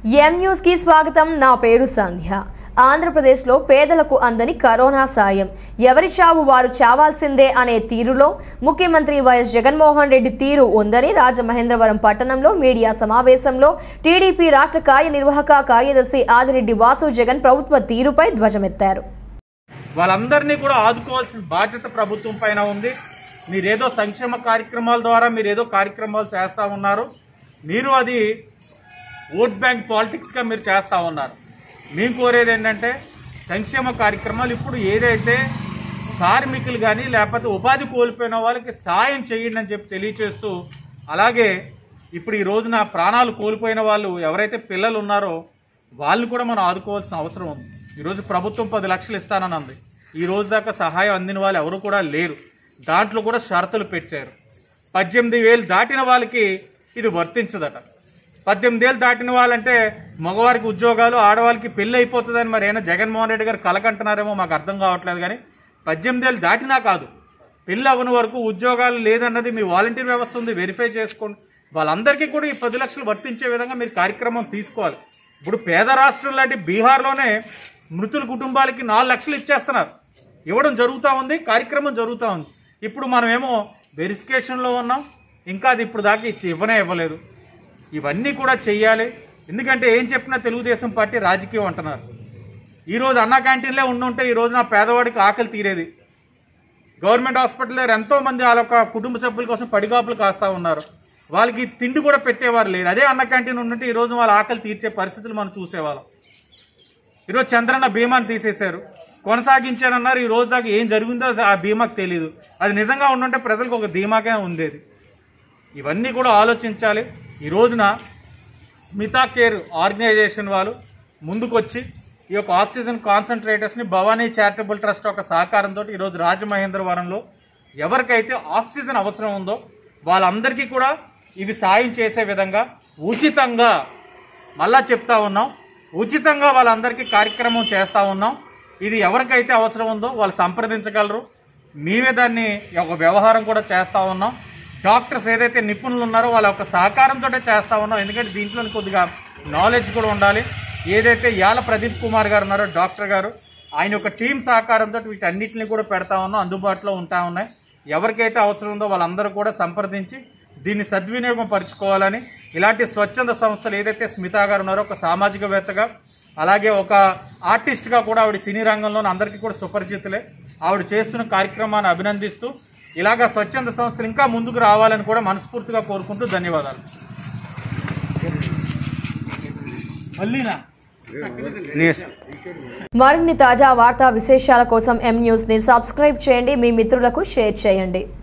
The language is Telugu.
ఎం న్యూస్కి స్వాగతం నా పేరు సంధ్య ఆంధ్రప్రదేశ్లో పేదలకు అందని కరోనా సాయం ఎవరి చావు వారు చావాల్సిందే అనే తీరులో ముఖ్యమంత్రి వైఎస్ జగన్మోహన్ రెడ్డి తీరు ఉందని రాజమహేంద్రవరం పట్టణంలో మీడియా సమావేశంలో టీడీపీ రాష్ట్ర కార్యనిర్వాహక కార్యదర్శి ఆదిరెడ్డి వాసు జగన్ ప్రభుత్వ తీరుపై ధ్వజమెత్తారు వాళ్ళందరినీ కూడా ఆదుకోవాల్సిన బాధ్యత ప్రభుత్వం పైన ఉంది మీరేదో సంక్షేమ కార్యక్రమాల ద్వారా మీరు ఏదో కార్యక్రమాలు చేస్తూ ఉన్నారు మీరు అది ఓట్ బ్యాంక్ పాలిటిక్స్గా మీరు చేస్తూ ఉన్నారు మేము కోరేది ఏంటంటే సంక్షేమ కార్యక్రమాలు ఇప్పుడు ఏదైతే కార్మికులు కానీ లేకపోతే ఉపాధి కోల్పోయిన వాళ్ళకి సాయం చేయండి అని చెప్పి తెలియచేస్తూ అలాగే ఇప్పుడు ఈ రోజున ప్రాణాలు కోల్పోయిన వాళ్ళు ఎవరైతే పిల్లలు ఉన్నారో వాళ్ళు కూడా మనం ఆదుకోవాల్సిన అవసరం ఉంది ఈరోజు ప్రభుత్వం పది లక్షలు ఇస్తానని అంది ఈ రోజు దాకా సహాయం అందిన వాళ్ళు ఎవరు కూడా లేరు దాంట్లో కూడా షరతులు పెట్టారు పద్దెనిమిది వేలు దాటిన వాళ్ళకి ఇది వర్తించదట పద్దెనిమిది ఏళ్ళు దాటిన వాళ్ళంటే మగవారికి ఉద్యోగాలు ఆడవాళ్ళకి పెళ్లి అయిపోతుందని మరి ఏమైనా జగన్మోహన్ రెడ్డి గారు కలకంటున్నారేమో మాకు అర్థం కావట్లేదు కానీ పద్దెనిమిది ఏళ్ళు దాటినా కాదు పెళ్లి అవ్వని వరకు ఉద్యోగాలు లేదన్నది మీ వాలంటీర్ వ్యవస్థ ఉంది వెరిఫై చేసుకోండి వాళ్ళందరికీ కూడా ఈ పది లక్షలు వర్తించే విధంగా మీరు కార్యక్రమం తీసుకోవాలి ఇప్పుడు పేద రాష్ట్రం లాంటి బీహార్లోనే మృతుల కుటుంబాలకి నాలుగు లక్షలు ఇచ్చేస్తున్నారు ఇవ్వడం జరుగుతూ ఉంది కార్యక్రమం జరుగుతూ ఉంది ఇప్పుడు మనమేమో వెరిఫికేషన్లో ఉన్నాం ఇంకా అది ఇప్పుడు దాకా ఇచ్చి ఇవ్వనే ఇవ్వలేదు ఇవన్నీ కూడా చెయ్యాలి ఎందుకంటే ఏం చెప్పినా తెలుగుదేశం పార్టీ రాజకీయం అంటున్నారు ఈరోజు అన్న క్యాంటీన్లే ఉండుంటే ఈ రోజు నా పేదవాడికి ఆకలి తీరేది గవర్నమెంట్ హాస్పిటల్ దగ్గర ఎంతో మంది వాళ్ళ యొక్క కుటుంబ సభ్యుల కోసం పడిగాపులు కాస్తా ఉన్నారు వాళ్ళకి తిండి కూడా పెట్టేవారు లేరు అదే అన్న క్యాంటీన్ ఉంటుంటే ఈ రోజు వాళ్ళ ఆకలి తీర్చే పరిస్థితులు మనం చూసేవాళ్ళం ఈరోజు చంద్రన్న బీమాని తీసేశారు కొనసాగించారన్నారు ఈ రోజు దాకా ఏం జరిగిందో అసలు ఆ బీమాకు తెలియదు అది నిజంగా ఉండుంటే ప్రజలకు ఒక ధీమాకే ఉండేది ఇవన్నీ కూడా ఆలోచించాలి ఈ రోజున స్మితా కేర్ ఆర్గనైజేషన్ వాళ్ళు ముందుకొచ్చి ఈ యొక్క ఆక్సిజన్ కాన్సన్ట్రేటర్స్ని భవానీ చారిటబుల్ ట్రస్ట్ యొక్క సహకారంతో ఈరోజు రాజమహేంద్రవరంలో ఎవరికైతే ఆక్సిజన్ అవసరం ఉందో వాళ్ళందరికీ కూడా ఇవి సాయం చేసే విధంగా ఉచితంగా మళ్ళా చెప్తా ఉన్నాం ఉచితంగా వాళ్ళందరికీ కార్యక్రమం చేస్తా ఉన్నాం ఇది ఎవరికైతే అవసరం ఉందో వాళ్ళు సంప్రదించగలరు మేమే దాన్ని ఒక వ్యవహారం కూడా చేస్తా ఉన్నాం డాక్టర్స్ ఏదైతే నిపుణులు ఉన్నారో వాళ్ళ యొక్క సహకారంతో చేస్తా ఉన్నాం ఎందుకంటే దీంట్లో కొద్దిగా నాలెడ్జ్ కూడా ఉండాలి ఏదైతే యాల ప్రదీప్ కుమార్ గారు ఉన్నారో డాక్టర్ గారు ఆయన యొక్క టీం సహకారంతో వీటన్నిటిని కూడా పెడతా ఉన్నాం అందుబాటులో ఉంటా ఉన్నాయి ఎవరికైతే అవసరం ఉందో వాళ్ళందరూ కూడా సంప్రదించి దీన్ని సద్వినియోగం పరుచుకోవాలని ఇలాంటి స్వచ్ఛంద సంస్థలు ఏదైతే స్మితా గారు ఉన్నారో ఒక సామాజికవేత్తగా అలాగే ఒక ఆర్టిస్ట్గా కూడా ఆవిడ సినీ రంగంలో అందరికీ కూడా సుపరిచితులే ఆవిడ చేస్తున్న కార్యక్రమాన్ని అభినందిస్తూ ఇలాగా స్వచ్ఛంద సంస్థలు ఇంకా ముందుకు రావాలని కూడా మనస్ఫూర్తిగా కోరుకుంటూ ధన్యవాదాలు మళ్ళీనా మరిన్ని తాజా వార్తా విశేషాల కోసం ఎం న్యూస్ని సబ్స్క్రైబ్ చేయండి మీ మిత్రులకు షేర్ చేయండి